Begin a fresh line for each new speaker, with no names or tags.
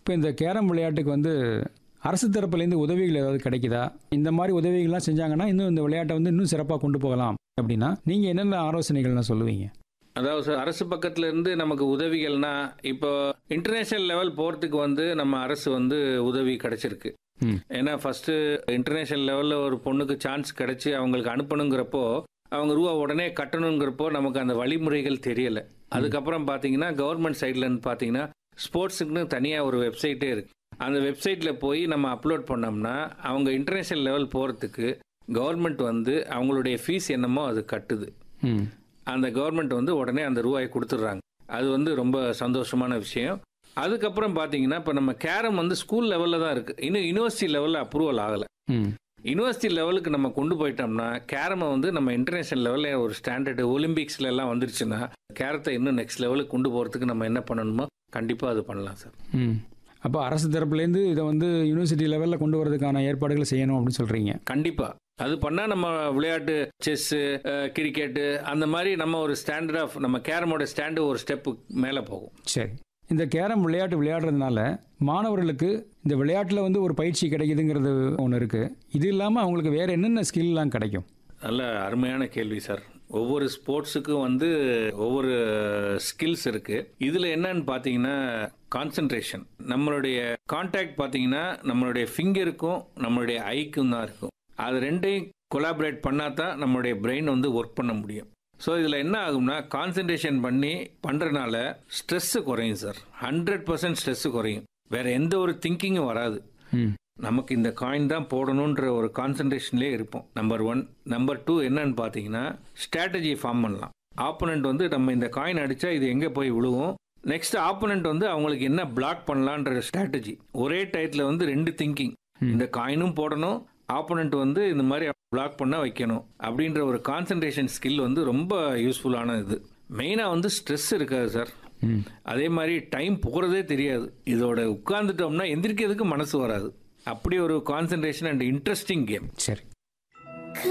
இப்போ இந்த கேரம் விளையாட்டுக்கு வந்து அரசு தரப்புலேருந்து உதவிகள் ஏதாவது கிடைக்குதா இந்த மாதிரி உதவிகள்லாம் செஞ்சாங்கன்னா இன்னும் இந்த விளையாட்டை வந்து இன்னும் சிறப்பாக கொண்டு போகலாம் அப்படின்னா நீங்கள் என்னென்ன ஆலோசனைகள்லாம் சொல்லுவீங்க
அதாவது சார் அரசு பக்கத்துல இருந்து நமக்கு உதவிகள்னா இப்போ இன்டர்நேஷனல் லெவல் போகிறதுக்கு வந்து நம்ம அரசு வந்து உதவி கிடைச்சிருக்கு
ம்.
ஏன்னா ஃபர்ஸ்ட் இன்டர்நேஷனல் லெவலில் ஒரு பொண்ணுக்கு சான்ஸ் கிடைச்சி அவங்களுக்கு அனுப்பணுங்கிறப்போ அவங்க ரூபா உடனே கட்டணுங்கிறப்போ நமக்கு அந்த வழிமுறைகள் தெரியல அதுக்கப்புறம் பார்த்தீங்கன்னா கவர்மெண்ட் சைட்லேருந்து பார்த்தீங்கன்னா ஸ்போர்ட்ஸுக்குன்னு தனியாக ஒரு வெப்சைட்டே இருக்கு அந்த வெப்சைட்டில் போய் நம்ம அப்லோட் பண்ணோம்னா அவங்க இன்டர்நேஷனல் லெவல் போகிறதுக்கு கவர்மெண்ட் வந்து அவங்களுடைய ஃபீஸ் என்னமோ அது கட்டுது
ம்
அந்த கவர்மெண்ட் வந்து உடனே அந்த ரூபாயை கொடுத்துட்றாங்க அது வந்து ரொம்ப சந்தோஷமான விஷயம் அதுக்கப்புறம் பார்த்தீங்கன்னா இப்போ நம்ம கேரம் வந்து ஸ்கூல் லெவலில் தான் இருக்குது இன்னும் யூனிவர்சிட்டி லெவலில் அப்ரூவல் ஆகலை
ம்
யூனிவர்சிட்டி லெவலுக்கு நம்ம கொண்டு போயிட்டோம்னா கேரமை வந்து நம்ம இன்டர்நேஷனல் லெவலில் ஒரு ஸ்டாண்டர்டு ஒலிம்பிக்ஸ்ல எல்லாம் வந்துருச்சுன்னா கேரத்தை இன்னும் நெக்ஸ்ட் லெவலுக்கு கொண்டு போகிறதுக்கு நம்ம என்ன பண்ணணுமோ கண்டிப்பாக அது பண்ணலாம் சார்
ம் அப்போ அரசு தரப்புலேருந்து இதை வந்து யூனிவர்சிட்டி லெவலில் கொண்டு வரதுக்கான ஏற்பாடுகளை செய்யணும் அப்படின்னு சொல்கிறீங்க
கண்டிப்பாக அது பண்ணால் நம்ம விளையாட்டு செஸ்ஸு கிரிக்கெட்டு அந்த மாதிரி நம்ம ஒரு ஸ்டாண்டர்ட் ஆஃப் நம்ம கேரமோட ஸ்டாண்டு ஒரு ஸ்டெப்பு மேலே போகும்
சரி இந்த கேரம் விளையாட்டு விளையாடுறதுனால மாணவர்களுக்கு இந்த விளையாட்டில் வந்து ஒரு பயிற்சி கிடைக்குதுங்கிறது ஒன்று இருக்குது இது இல்லாமல் அவங்களுக்கு வேறு என்னென்ன ஸ்கில்லாம் கிடைக்கும்
நல்ல அருமையான கேள்வி சார் ஒவ்வொரு ஸ்போர்ட்ஸுக்கும் வந்து ஒவ்வொரு ஸ்கில்ஸ் இருக்கு இதுல என்னன்னு பார்த்தீங்கன்னா கான்சென்ட்ரேஷன் நம்மளுடைய கான்டாக்ட் பார்த்தீங்கன்னா நம்மளுடைய ஃபிங்கருக்கும் நம்மளுடைய ஐக்கும் தான் இருக்கும் அது ரெண்டையும் கொலாபரேட் பண்ணால் தான் நம்மளுடைய பிரெயின் வந்து ஒர்க் பண்ண முடியும் ஸோ இதில் என்ன ஆகும்னா கான்சென்ட்ரேஷன் பண்ணி பண்ணுறனால ஸ்ட்ரெஸ்ஸு குறையும் சார் ஹண்ட்ரட் பர்சன்ட் ஸ்ட்ரெஸ்ஸு குறையும் வேற எந்த ஒரு திங்கிங்கும் வராது
ம்
நமக்கு இந்த காயின் தான் போடணுன்ற ஒரு கான்சன்ட்ரேஷன்லேயே இருப்போம் நம்பர் ஒன் நம்பர் டூ என்னன்னு பார்த்தீங்கன்னா ஸ்ட்ராட்டஜி ஃபார்ம் பண்ணலாம் ஆப்போனண்ட் வந்து நம்ம இந்த காயின் அடித்தா இது எங்கே போய் விழுவும் நெக்ஸ்ட் ஆப்போனண்ட் வந்து அவங்களுக்கு என்ன பிளாக் பண்ணலான்ற ஸ்ட்ராட்டஜி ஒரே டயத்தில் வந்து ரெண்டு திங்கிங் இந்த காயினும் போடணும் ஆப்போனண்ட் வந்து இந்த மாதிரி பிளாக் பண்ண வைக்கணும் அப்படின்ற ஒரு கான்சன்ட்ரேஷன் ஸ்கில் வந்து ரொம்ப யூஸ்ஃபுல்லான இது மெயினாக வந்து ஸ்ட்ரெஸ் இருக்காது சார்
ம்
அதே மாதிரி டைம் போகிறதே தெரியாது இதோட உட்கார்ந்துட்டோம்னா எந்திரிக்கிறதுக்கு மனசு வராது அப்படி ஒரு கான்சென்ட்ரேஷன் அண்ட் இன்ட்ரெஸ்டிங் கேம்
சரி